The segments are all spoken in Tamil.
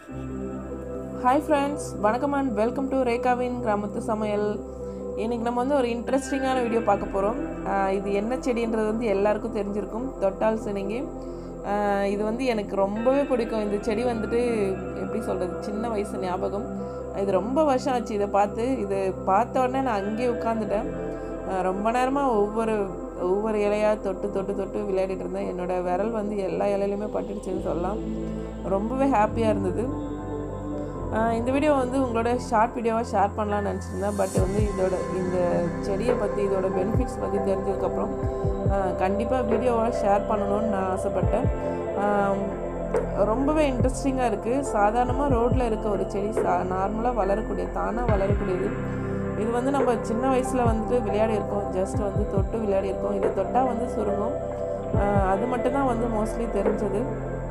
ஹாய் ஃப்ரெண்ட்ஸ் வணக்கம் அண்ட் வெல்கம் டு ரேகாவின் கிராமத்து சமையல் இன்றைக்கி நம்ம வந்து ஒரு இன்ட்ரெஸ்டிங்கான வீடியோ பார்க்க போகிறோம் இது என்ன செடின்றது வந்து எல்லாருக்கும் தெரிஞ்சிருக்கும் தொட்டால் சினிங்கி ஆஹ் இது வந்து எனக்கு ரொம்பவே பிடிக்கும் இந்த செடி வந்துட்டு எப்படி சொல்கிறது சின்ன வயசு ஞாபகம் இது ரொம்ப வருஷம் ஆச்சு இதை பார்த்து இது பார்த்த உடனே நான் அங்கேயே உட்காந்துட்டேன் ஆஹ் ரொம்ப நேரமாக ஒவ்வொரு ஒவ்வொரு இலையாக தொட்டு தொட்டு தொட்டு விளையாடிட்டு இருந்தேன் என்னோட விரல் வந்து எல்லா இலையிலையுமே பட்டுடுச்சுன்னு சொல்லலாம் ரொம்பவே ஹாப்பியாக இருந்தது ஆஹ் இந்த வீடியோ வந்து உங்களோட ஷார்ட் வீடியோவாக ஷேர் பண்ணலாம்னு நினச்சிருந்தேன் பட் வந்து இதோட இந்த செடியை பற்றி இதோட பெனிஃபிட்ஸ் பற்றி தெரிஞ்சதுக்கப்புறம் கண்டிப்பாக வீடியோவோட ஷேர் பண்ணணும்னு நான் ஆசைப்பட்டேன் ஆம், ரொம்பவே இன்ட்ரெஸ்டிங்காக இருக்குது சாதாரணமாக ரோட்டில் இருக்க ஒரு செடி சா நார்மலாக வளரக்கூடிய தானாக வளரக்கூடியது இது வந்து நம்ம சின்ன வயசில் வந்துட்டு விளையாடி இருக்கோம் ஜஸ்ட் வந்து தொட்டு விளையாடி இருக்கோம் இதை தொட்டால் வந்து சுருங்கும் ஆஹ் அது மட்டும்தான் வந்து மோஸ்ட்லி தெரிஞ்சது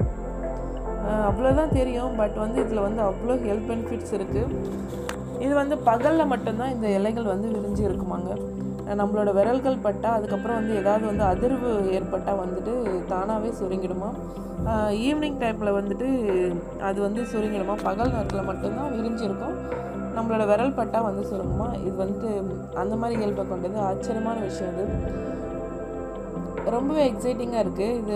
ஆஹ் அவ்வளோதான் தெரியும் பட் வந்து இதில் வந்து அவ்வளோ ஹெல்த் பெனிஃபிட்ஸ் இருக்குது இது வந்து பகலில் மட்டும்தான் இந்த இலைகள் வந்து விரிஞ்சு இருக்குமாங்க ஆஹ் நம்மளோட விரல்கள் பட்டால் அதுக்கப்புறம் வந்து ஏதாவது வந்து அதிர்வு ஏற்பட்டால் வந்துட்டு தானாகவே சுருங்கிடுமா ஈவினிங் டைமில் வந்துட்டு அது வந்து சுருங்கிடுமா பகல் நேரத்தில் மட்டும்தான் விரிஞ்சு இருக்கும் நம்மளோட விரல் பட்டால் வந்து சுருங்குமா இது வந்துட்டு அந்த மாதிரி இயல்பை கொண்டது ஆச்சரியமான விஷயம் இது ரொம்பவே எக்ஸைட்டிங்காக இருக்குது இது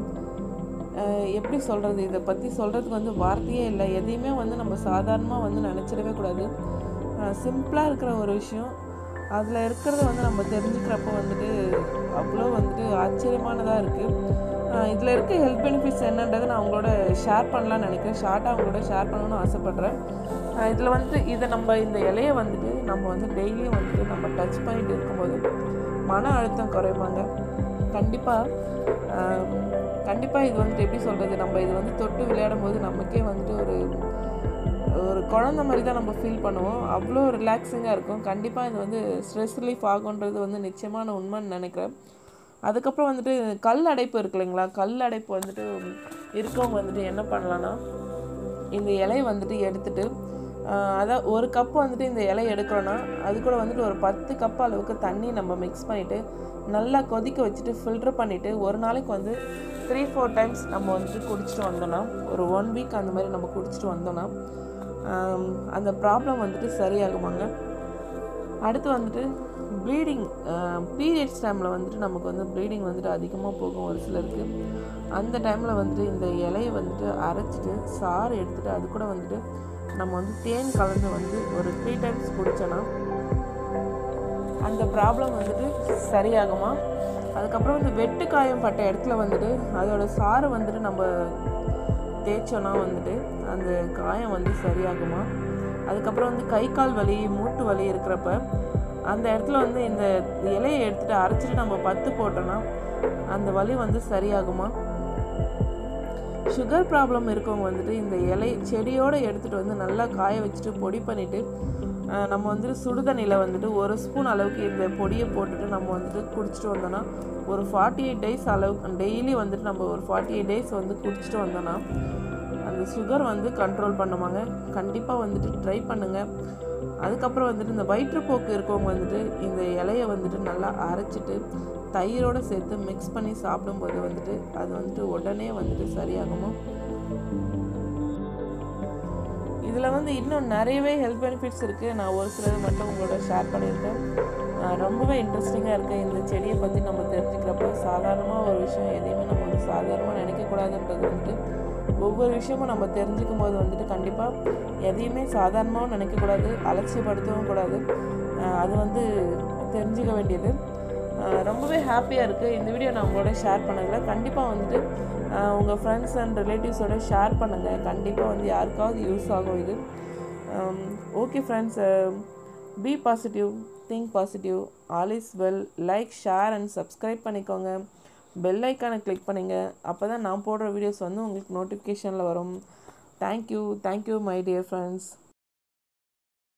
அஹ், எப்படி சொல்கிறது இதை பற்றி சொல்கிறதுக்கு வந்து வார்த்தையே இல்லை எதையுமே வந்து நம்ம சாதாரணமாக வந்து நினச்சிடவே கூடாது சிம்பிளாக இருக்கிற ஒரு விஷயம் அதில் இருக்கிறத வந்து நம்ம தெரிஞ்சுக்கிறப்போ வந்துட்டு அவ்வளோ வந்துட்டு ஆச்சரியமானதாக இருக்குது இதில் இருக்க ஹெல்த் பெனிஃபிட்ஸ் என்னன்றதை நான் அவங்களோட ஷேர் பண்ணலாம்னு நினைக்கிறேன் ஷார்ட்டாக அவங்களோட ஷேர் பண்ணணும்னு ஆசைப்பட்றேன் இதில் வந்துட்டு இதை நம்ம இந்த இலையை வந்துட்டு நம்ம வந்து டெய்லியும் வந்துட்டு நம்ம டச் பண்ணிட்டு இருக்கும்போது மன அழுத்தம் குறையுமாங்க கண்டிப்பாக கண்டிப்பாக இது வந்துட்டு எப்படி சொல்கிறது நம்ம இது வந்து தொட்டு விளையாடும் போது நமக்கே வந்துட்டு ஒரு ஒரு குழந்த மாதிரி தான் நம்ம ஃபீல் பண்ணுவோம் அவ்வளோ ரிலாக்ஸிங்காக இருக்கும் கண்டிப்பாக இது வந்து ஸ்ட்ரெஸ் ரிலீஃப் ஆகுன்றது வந்து நிச்சயமான உண்மைன்னு நினைக்கிறேன் அதுக்கப்புறம் வந்துட்டு கல் அடைப்பு இருக்கு இல்லைங்களா கல் அடைப்பு வந்துட்டு இருக்கவங்க வந்துட்டு என்ன பண்ணலான்னா இந்த இலையை வந்துட்டு எடுத்துட்டு ஆஹ் அதான் ஒரு கப் வந்துட்டு இந்த இலையை எடுக்கிறோன்னா அது கூட வந்துட்டு ஒரு பத்து கப் அளவுக்கு தண்ணி நம்ம மிக்ஸ் பண்ணிவிட்டு நல்லா கொதிக்க வச்சுட்டு ஃபில்டர் பண்ணிவிட்டு ஒரு நாளைக்கு வந்து த்ரீ ஃபோர் டைம்ஸ் நம்ம வந்துட்டு குடிச்சிட்டு வந்தோன்னா ஒரு ஒன் வீக் அந்த மாதிரி நம்ம குடிச்சிட்டு வந்தோன்னா ஆம், அந்த ப்ராப்ளம் வந்துட்டு சரியாகுமாங்க அடுத்து வந்துட்டு ப்ளீடிங் பீரியட்ஸ் டைமில் வந்துட்டு நமக்கு வந்து ப்ளீடிங் வந்துட்டு அதிகமாக போகும் ஒரு சிலருக்கு அந்த டைமில் வந்துட்டு இந்த இலையை வந்துட்டு அரைச்சிட்டு சாறு எடுத்துட்டு அது கூட வந்துட்டு நம்ம வந்து தேன் கலந்து வந்து ஒரு த்ரீ டைம்ஸ் குடித்தோன்னா அந்த ப்ராப்ளம் வந்துட்டு சரியாகுமா அதுக்கப்புறம் வந்து வெட்டு காயம் பட்ட இடத்துல வந்துட்டு அதோட சாறு வந்துட்டு நம்ம தேய்ச்சோன்னா வந்துட்டு அந்த காயம் வந்து சரியாகுமா அதுக்கப்புறம் வந்து கை கால் வலி மூட்டு வலி இருக்கிறப்ப அந்த இடத்துல வந்து இந்த இலையை எடுத்துட்டு அரைச்சிட்டு நம்ம பத்து போட்டோன்னா அந்த வலி வந்து சரியாகுமா சுகர் ப்ராப்ளம் இருக்கவங்க வந்துட்டு இந்த இலை செடியோடு எடுத்துகிட்டு வந்து நல்லா காய வச்சுட்டு பொடி பண்ணிவிட்டு நம்ம வந்துட்டு சுடுதண்ணியில் வந்துட்டு ஒரு ஸ்பூன் அளவுக்கு இந்த பொடியை போட்டுட்டு நம்ம வந்துட்டு குடிச்சிட்டு வந்தோன்னா ஒரு ஃபார்ட்டி எயிட் டேஸ் அளவுக்கு டெய்லி வந்துட்டு நம்ம ஒரு ஃபார்ட்டி எயிட் டேஸ் வந்து குடிச்சிட்டு வந்தோன்னா அந்த சுகர் வந்து கண்ட்ரோல் பண்ணுவாங்க கண்டிப்பாக வந்துட்டு ட்ரை பண்ணுங்கள் அதுக்கப்புறம் வந்துட்டு இந்த வயிற்றுப்போக்கு இருக்கவங்க வந்துட்டு இந்த இலையை வந்துட்டு நல்லா அரைச்சிட்டு தயிரோடு சேர்த்து மிக்ஸ் பண்ணி சாப்பிடும்போது வந்துட்டு அது வந்துட்டு உடனே வந்துட்டு சரியாகுமா இதில் வந்து இன்னும் நிறையவே ஹெல்த் பெனிஃபிட்ஸ் இருக்குது நான் ஒரு சிலது மட்டும் உங்களோட ஷேர் பண்ணியிருக்கேன் ஆஹ் ரொம்பவே இன்ட்ரெஸ்டிங்காக இருக்குது இந்த செடியை பற்றி நம்ம தெரிஞ்சுக்கிறப்ப சாதாரணமாக ஒரு விஷயம் எதையுமே நம்ம வந்து சாதாரணமாக நினைக்கக்கூடாதுன்றது வந்துட்டு ஒவ்வொரு விஷயமும் நம்ம தெரிஞ்சுக்கும் போது வந்துட்டு கண்டிப்பாக எதையுமே சாதாரணமாகவும் நினைக்கக்கூடாது அலட்சியப்படுத்தவும் கூடாது ஆஹ் அது வந்து தெரிஞ்சுக்க வேண்டியது ஆஹ் ரொம்பவே ஹாப்பியாக இருக்குது இந்த வீடியோ நான் உங்களோட ஷேர் பண்ணதில் கண்டிப்பாக வந்துட்டு ஆஹ் உங்கள் ஃப்ரெண்ட்ஸ் அண்ட் ரிலேட்டிவ்ஸோட ஷேர் பண்ணுங்கள் கண்டிப்பாக வந்து யாருக்காவது யூஸ் ஆகும் இது okay friends be positive think positive all is well like share and subscribe பண்ணிக்கோங்க பெல் ஐக்கானை கிளிக் பண்ணுங்க அப்போ தான் நான் போடுற வீடியோஸ் வந்து உங்களுக்கு நோட்டிஃபிகேஷனில் வரும் thank you thank you my dear friends